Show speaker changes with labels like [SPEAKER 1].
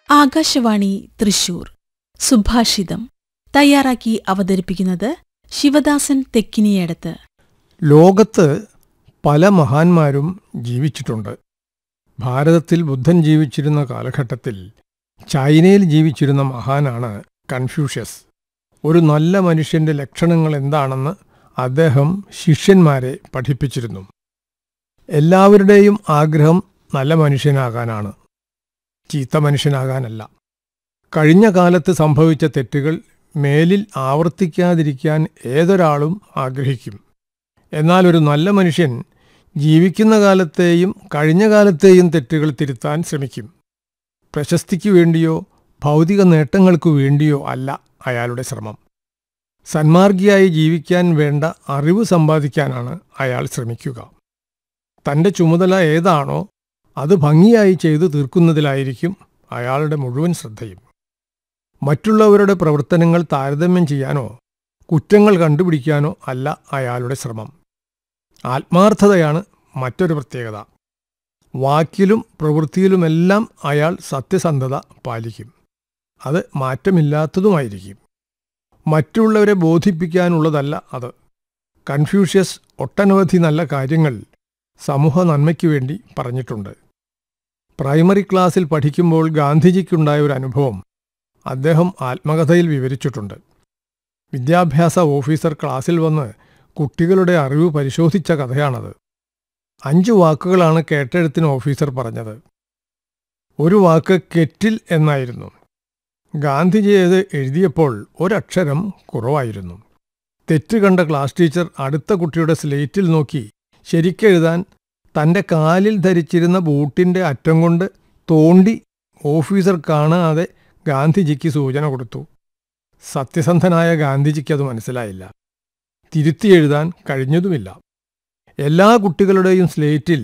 [SPEAKER 1] ആകാശവാണി തൃശൂർ സുഭാഷിതം തയ്യാറാക്കി അവതരിപ്പിക്കുന്നത് ശിവദാസൻ തെക്കിനിയടത്ത്
[SPEAKER 2] ലോകത്ത് പല മഹാന്മാരും ജീവിച്ചിട്ടുണ്ട് ഭാരതത്തിൽ ബുദ്ധൻ ജീവിച്ചിരുന്ന കാലഘട്ടത്തിൽ ചൈനയിൽ ജീവിച്ചിരുന്ന മഹാനാണ് കൺഫ്യൂഷ്യസ് ഒരു നല്ല മനുഷ്യന്റെ ലക്ഷണങ്ങൾ എന്താണെന്ന് അദ്ദേഹം ശിഷ്യന്മാരെ പഠിപ്പിച്ചിരുന്നു എല്ലാവരുടെയും ആഗ്രഹം നല്ല മനുഷ്യനാകാനാണ് ചീത്ത മനുഷ്യനാകാനല്ല കഴിഞ്ഞ കാലത്ത് സംഭവിച്ച തെറ്റുകൾ മേലിൽ ആവർത്തിക്കാതിരിക്കാൻ ഏതൊരാളും ആഗ്രഹിക്കും എന്നാൽ ഒരു നല്ല മനുഷ്യൻ ജീവിക്കുന്ന കാലത്തെയും കഴിഞ്ഞ കാലത്തെയും തെറ്റുകൾ തിരുത്താൻ ശ്രമിക്കും പ്രശസ്തിക്ക് വേണ്ടിയോ ഭൗതിക നേട്ടങ്ങൾക്കു വേണ്ടിയോ അല്ല അയാളുടെ ശ്രമം സന്മാർഗിയായി ജീവിക്കാൻ വേണ്ട അറിവ് സമ്പാദിക്കാനാണ് അയാൾ ശ്രമിക്കുക തന്റെ ചുമതല ഏതാണോ അത് ഭംഗിയായി ചെയ്തു തീർക്കുന്നതിലായിരിക്കും അയാളുടെ മുഴുവൻ ശ്രദ്ധയും മറ്റുള്ളവരുടെ പ്രവർത്തനങ്ങൾ താരതമ്യം ചെയ്യാനോ കുറ്റങ്ങൾ കണ്ടുപിടിക്കാനോ അല്ല അയാളുടെ ശ്രമം ആത്മാർത്ഥതയാണ് മറ്റൊരു പ്രത്യേകത വാക്കിലും പ്രവൃത്തിയിലുമെല്ലാം അയാൾ സത്യസന്ധത പാലിക്കും അത് മാറ്റമില്ലാത്തതുമായിരിക്കും മറ്റുള്ളവരെ ബോധിപ്പിക്കാനുള്ളതല്ല അത് കൺഫ്യൂഷ്യസ് ഒട്ടനവധി നല്ല കാര്യങ്ങൾ സമൂഹ നന്മയ്ക്കു വേണ്ടി പറഞ്ഞിട്ടുണ്ട് പ്രൈമറി ക്ലാസ്സിൽ പഠിക്കുമ്പോൾ ഗാന്ധിജിക്കുണ്ടായ ഒരു അനുഭവം അദ്ദേഹം ആത്മകഥയിൽ വിവരിച്ചിട്ടുണ്ട് വിദ്യാഭ്യാസ ഓഫീസർ ക്ലാസ്സിൽ വന്ന് കുട്ടികളുടെ അറിവ് പരിശോധിച്ച കഥയാണത് അഞ്ചു വാക്കുകളാണ് കേട്ടെഴുത്തിന് ഓഫീസർ പറഞ്ഞത് ഒരു വാക്ക് കെറ്റിൽ എന്നായിരുന്നു ഗാന്ധിജി അത് എഴുതിയപ്പോൾ ഒരക്ഷരം കുറവായിരുന്നു തെറ്റ് കണ്ട ക്ലാസ് ടീച്ചർ അടുത്ത കുട്ടിയുടെ സ്ലേറ്റിൽ നോക്കി ശരിക്കെഴുതാൻ തന്റെ കാലിൽ ധരിച്ചിരുന്ന ബൂട്ടിന്റെ അറ്റം കൊണ്ട് തോണ്ടി ഓഫീസർ കാണാതെ ഗാന്ധിജിക്ക് സൂചന കൊടുത്തു സത്യസന്ധനായ ഗാന്ധിജിക്ക് അത് മനസ്സിലായില്ല തിരുത്തി എഴുതാൻ കഴിഞ്ഞതുമില്ല എല്ലാ കുട്ടികളുടെയും സ്ലേറ്റിൽ